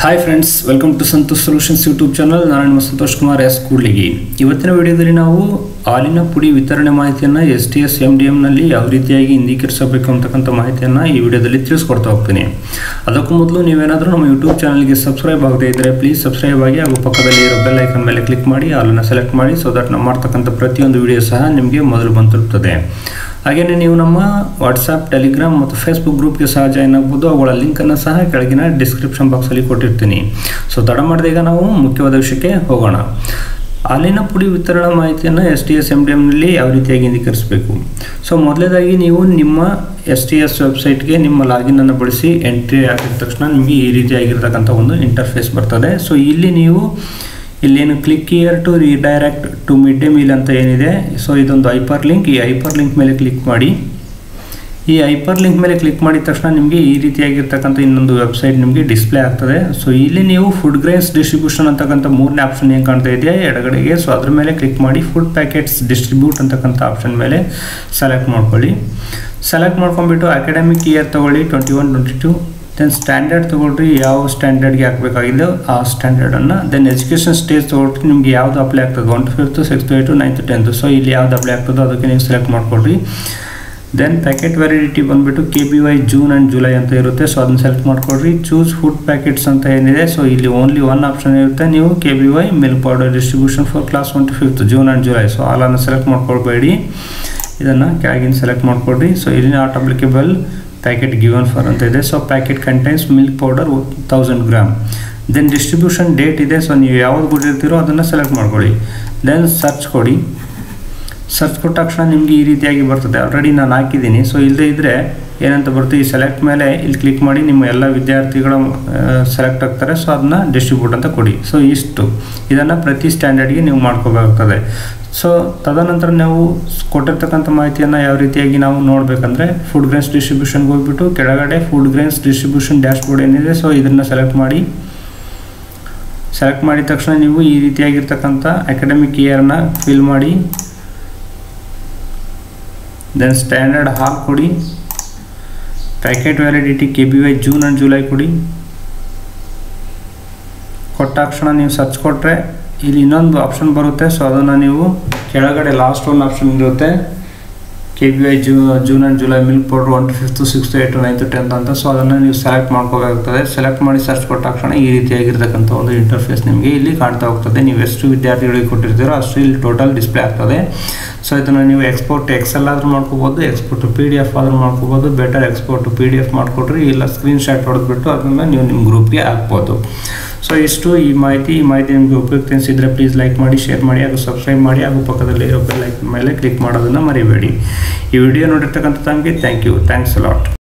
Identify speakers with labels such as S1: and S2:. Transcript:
S1: hi friends welcome to Santosh solutions YouTube channel ನಾನು ನಿಮ್ಮ Santosh Kumar S Kudligi ಇವತ್ತಿನ ವಿಡಿಯೋದಲ್ಲಿ ನಾವು ಹಾಲಿನ ಪುಡಿ ವಿತರಣೆ ಮಾಹಿತಿಯನ್ನು S T S M D ಎಮ್ನಲ್ಲಿ ಯಾವ ರೀತಿಯಾಗಿ ಹಿಂದೀಕರಿಸಬೇಕು ಅಂತಕ್ಕಂಥ ಮಾಹಿತಿಯನ್ನು ಈ ವಿಡಿಯೋದಲ್ಲಿ ತಿಳಿಸ್ಕೊಡ್ತಾ ಹೋಗ್ತೀನಿ ಅದಕ್ಕೂ ಮೊದಲು ನೀವೇನಾದರೂ ನಮ್ಮ ಯೂಟ್ಯೂಬ್ ಚಾನಲ್ಗೆ ಸಬ್ಸ್ಕ್ರೈಬ್ ಆಗದೇ ಇದ್ದರೆ ಪ್ಲೀಸ್ ಸಬ್ಸ್ಕ್ರೈಬ್ ಆಗಿ ಹಾಗೂ ಪಕ್ಕದಲ್ಲಿ ಇರೋ ಬೆಲ್ ಐಕನ್ ಮೇಲೆ ಕ್ಲಿಕ್ ಮಾಡಿ ಹಾಲನ್ನು ಸೆಲೆಕ್ಟ್ ಮಾಡಿ ಸೊ ದಟ್ ನಾವು ಮಾಡ್ತಕ್ಕಂಥ ಪ್ರತಿಯೊಂದು ವಿಡಿಯೋ ಸಹ ನಿಮಗೆ ಮೊದಲು ಬಂದು ತಲುಪ್ತದೆ ಹಾಗೆಯೇ ನೀವು ನಮ್ಮ ವಾಟ್ಸಪ್ ಟೆಲಿಗ್ರಾಮ್ ಮತ್ತು ಫೇಸ್ಬುಕ್ ಗ್ರೂಪ್ಗೆ ಸಹ ಜಾಯ್ನ್ ಆಗ್ಬೋದು ಅವುಗಳ ಲಿಂಕನ್ನು ಸಹ ಕೆಳಗಿನ ಡಿಸ್ಕ್ರಿಪ್ಷನ್ ಬಾಕ್ಸಲ್ಲಿ ಕೊಟ್ಟಿರ್ತೀನಿ ಸೊ ತಡ ಮಾಡಿದ ಈಗ ನಾವು ಮುಖ್ಯವಾದ ವಿಷಯಕ್ಕೆ ಹೋಗೋಣ ಹಾಲಿನ ಪುಡಿ ವಿತರಣಾ ಮಾಹಿತಿಯನ್ನು S T S M D ಎಮ್ನಲ್ಲಿ ಯಾವ ರೀತಿಯಾಗಿ ಹಿಂದೀಕರಿಸಬೇಕು ಸೊ ಮೊದಲೇದಾಗಿ ನೀವು ನಿಮ್ಮ ಎಸ್ ಟಿ ಎಸ್ ವೆಬ್ಸೈಟ್ಗೆ ನಿಮ್ಮ ಲಾಗಿನನ್ನು ಬಳಸಿ ಎಂಟ್ರಿ ಆಗಿದ ತಕ್ಷಣ ನಿಮಗೆ ಈ ರೀತಿಯಾಗಿರ್ತಕ್ಕಂಥ ಒಂದು ಇಂಟರ್ಫೇಸ್ ಬರ್ತದೆ ಸೊ ಇಲ್ಲಿ ನೀವು ಇಲ್ಲೇನು click here to redirect to mid day meal ಅಂತ ಏನಿದೆ ಸೊ ಇದೊಂದು ಹೈಪರ್ ಲಿಂಕ್ ಈ ಹೈಪರ್ ಲಿಂಕ್ ಮೇಲೆ ಕ್ಲಿಕ್ ಮಾಡಿ ಈ ಹೈಪರ್ ಲಿಂಕ್ ಮೇಲೆ ಕ್ಲಿಕ್ ಮಾಡಿದ ತಕ್ಷಣ ನಿಮಗೆ ಈ ರೀತಿಯಾಗಿರ್ತಕ್ಕಂಥ ಇನ್ನೊಂದು ವೆಬ್ಸೈಟ್ ನಿಮಗೆ ಡಿಸ್ಪ್ಲೇ ಆಗ್ತದೆ ಸೊ ಇಲ್ಲಿ ನೀವು ಫುಡ್ ಗ್ರೈನ್ಸ್ ಡಿಸ್ಟ್ರಿಬ್ಯೂಷನ್ ಅಂತಕ್ಕಂಥ ಮೂರನೇ ಆಪ್ಷನ್ ಏನು ಕಾಣ್ತಾ ಇದೆಯಾ ಎಡಗಡೆಗೆ ಸೊ ಅದ್ರ ಮೇಲೆ ಕ್ಲಿಕ್ ಮಾಡಿ ಫುಡ್ ಪ್ಯಾಕೆಟ್ಸ್ ಡಿಸ್ಟ್ರಿಬ್ಯೂಟ್ ಅಂತಕ್ಕಂಥ ಆಪ್ಷನ್ ಮೇಲೆ ಸೆಲೆಕ್ಟ್ ಮಾಡ್ಕೊಳ್ಳಿ ಸೆಲೆಕ್ಟ್ ಮಾಡ್ಕೊಂಡ್ಬಿಟ್ಟು ಅಕಾಡೆಮಿಕ್ ಇಯರ್ ತೊಗೊಳ್ಳಿ twenty one twenty two then standard ತೊಗೊಳ್ರಿ ಯಾವ ಸ್ಟ್ಯಾಂಡರ್ಡ್ಗೆ ಹಾಕಬೇಕಾಗಿದೆ ಆ ಸ್ಟ್ಯಾಂಡರ್ಡನ್ನು ದೆನ್ ಎಜುಕೇಷನ್ ಸ್ಟೇಜ್ ತೊಗೊಳ್ರಿ ನಿಮ್ಗೆ ಯಾವುದು ಅಪ್ಲೈ ಆಗ್ತದೆ one two fifth sixth eight ninth tenth so ಇಲ್ಲಿ ಯಾವ್ದು ಅಪ್ಲೈ ಆಗ್ತದೋ ಅದಕ್ಕೆ ನೀವು ಸೆಲೆಕ್ಟ್ ಮಾಡ್ಕೊಳ್ರಿ ದೆನ್ ಪ್ಯಾಕೆಟ್ ವ್ಯಾಲಿಡಿಟಿ ಬಂದುಬಿಟ್ಟು K B Y June and July ಅಂತ ಇರುತ್ತೆ ಸೊ ಅದನ್ನು ಸೆಲೆಕ್ಟ್ ಮಾಡ್ಕೊಳ್ರಿ ಚೂಸ್ ಫುಡ್ ಪ್ಯಾಕೆಟ್ಸ್ ಅಂತ ಏನಿದೆ ಸೊ ಇಲ್ಲಿ ಓನ್ಲಿ ಒನ್ ಆಪ್ಷನ್ ಇರುತ್ತೆ ನೀವು K B Y milk powder distribution for class one to fifth June and July so ಆಲನ್ನು ಸೆಲೆಕ್ಟ್ ಮಾಡ್ಕೊಳ್ಬೇಡಿ ಇದನ್ನು ಕೆಳಗಿನ ಸೆಲೆಕ್ಟ್ ಮಾಡ್ಕೊಳ್ರಿ ಸೊ ಇಲ್ಲಿ not applicable packet given for ಅಂತ ಇದೆ so packet contains milk powder thousand gram then distribution date ಇದೆ so ನೀವು ಯಾವ್ದು ಕೊಟ್ಟಿರ್ತೀರೋ ಅದನ್ನು ಸೆಲೆಕ್ಟ್ ಮಾಡ್ಕೊಳ್ಳಿ ದೆನ್ ಸರ್ಚ್ ಕೊಡಿ ಸರ್ಚ್ ಕೊಟ್ಟ ತಕ್ಷಣ ನಿಮಗೆ ಈ ರೀತಿಯಾಗಿ ಬರ್ತದೆ ಆಲ್ರೆಡಿ ನಾನು ಹಾಕಿದ್ದೀನಿ ಸೊ ಇಲ್ಲದೇ ಇದ್ದರೆ ಏನಂತ ಬರುತ್ತೆ ಈ ಸೆಲೆಕ್ಟ್ ಮೇಲೆ ಇಲ್ಲಿ ಕ್ಲಿಕ್ ಮಾಡಿ ನಿಮ್ಮ ಎಲ್ಲ ವಿದ್ಯಾರ್ಥಿಗಳ ಸೆಲೆಕ್ಟ್ ಆಗ್ತಾರೆ ಸೊ ಅದನ್ನ ಡಿಸ್ಟ್ರಿಬ್ಯೂಟ್ ಅಂತ ಕೊಡಿ ಸೊ ಇಷ್ಟು ಇದನ್ನು ಪ್ರತಿ ಸ್ಟ್ಯಾಂಡರ್ಡ್ಗೆ ನೀವು ಮಾಡ್ಕೋಬೇಕಾಗ್ತದೆ ಸೊ ತದನಂತರ ನಾವು ಕೊಟ್ಟಿರ್ತಕ್ಕಂಥ ಮಾಹಿತಿಯನ್ನು ಯಾವ ರೀತಿಯಾಗಿ ನಾವು ನೋಡಬೇಕಂದ್ರೆ ಫುಡ್ ಗ್ರೇನ್ಸ್ ಡಿಸ್ಟ್ರಿಬ್ಯೂಷನ್ಗೆ ಹೋಗ್ಬಿಟ್ಟು ಕೆಳಗಡೆ food grains distribution dashboard ಏನಿದೆ ಸೊ ಇದನ್ನು ಸೆಲೆಕ್ಟ್ ಮಾಡಿ ಸೆಲೆಕ್ಟ್ ಮಾಡಿದ ತಕ್ಷಣ ನೀವು ಈ ರೀತಿಯಾಗಿರ್ತಕ್ಕಂಥ ಅಕಾಡೆಮಿಕ್ ಇಯರ್ನ ಫಿಲ್ ಮಾಡಿ ದೆನ್ ಸ್ಟ್ಯಾಂಡರ್ಡ್ ಹಾಲ್ ಕೊಡಿ packet validity K B Y June and July ಕೊಡಿ ಕೊಟ್ಟ ತಕ್ಷಣ ನೀವು ಸರ್ಚ್ ಕೊಟ್ಟರೆ ಇಲ್ಲಿ ಇನ್ನೊಂದು ಆಪ್ಷನ್ ಬರುತ್ತೆ ಸೊ ಅದನ್ನು ನೀವು ಕೆಳಗಡೆ ಲಾಸ್ಟ್ ಒಂದು ಆಪ್ಷನ್ ಇರುತ್ತೆ ಕೆ ಬಿ ಐ ಜೂ June and July milk powder one two fifth sixth eight ninth tenth ಅಂತ ಸೊ ಅದನ್ನು ನೀವು ಸೆಲೆಕ್ಟ್ ಮಾಡ್ಕೋಬೇಕಾಗ್ತದೆ ಸೆಲೆಕ್ಟ್ ಮಾಡಿ ಸರ್ಚ್ ಕೊಟ್ಟ ತಕ್ಷಣ ಈ ರೀತಿಯಾಗಿರ್ತಕ್ಕಂಥ ಒಂದು ಇಂಟರ್ಫೇಸ್ ನಿಮಗೆ ಇಲ್ಲಿ ಕಾಣ್ತಾ ಹೋಗ್ತದೆ ನೀವು ಎಷ್ಟು ವಿದ್ಯಾರ್ಥಿಗಳಿಗೆ ಕೊಟ್ಟಿರ್ತೀರೋ ಅಷ್ಟು ಇಲ್ಲಿ ಟೋಟಲ್ ಡಿಸ್ಪ್ಲೇ ಆಗ್ತದೆ ಸೊ ಇದನ್ನು ನೀವು ಎಕ್ಸ್ಪೋರ್ಟ್ ಎಕ್ಸೆಲ್ ಆದರೂ ಮಾಡ್ಕೋಬೋದು ಎಕ್ಸ್ಪೋರ್ಟ್ ಪಿ ಡಿ ಎಫ್ ಆದರೂ ಮಾಡ್ಕೋಬೋದು better export P D F ಮಾಡಿಕೊಡ್ರಿ ಇಲ್ಲ ಸ್ಕ್ರೀನ್ ಶಾಟ್ ಹೊಡೆದ್ಬಿಟ್ಟು ಅದನ್ನು ನೀವು ನಿಮ್ಮ ಗ್ರೂಪ್ಗೆ ಹಾಕ್ಬೋದು ಸೊ ಇಷ್ಟು ಈ ಮಾಹಿತಿ ಈ ಮಾಹಿತಿ ನಿಮಗೆ ಉಪಯುಕ್ತ ಅನಿಸಿದರೆ ಪ್ಲೀಸ್ ಲೈಕ್ ಮಾಡಿ ಶೇರ್ ಮಾಡಿ ಹಾಗೂ ಸಬ್ಸ್ಕ್ರೈಬ್ ಮಾಡಿ ಹಾಗೂ ಪಕ್ಕದಲ್ಲಿ ಇರೋ ಬೆಲ್ ಐಕನ್ ಮೇಲೆ ಕ್ಲಿಕ್ ಮಾಡೋದನ್ನು ಮರಿಬೇಡಿ ಈ ವಿಡಿಯೋ ನೋಡಿರ್ತಕ್ಕಂಥ ತಮಗೆ ಥ್ಯಾಂಕ್ ಯು ಥ್ಯಾಂಕ್ಸ್ ಲಾಟ್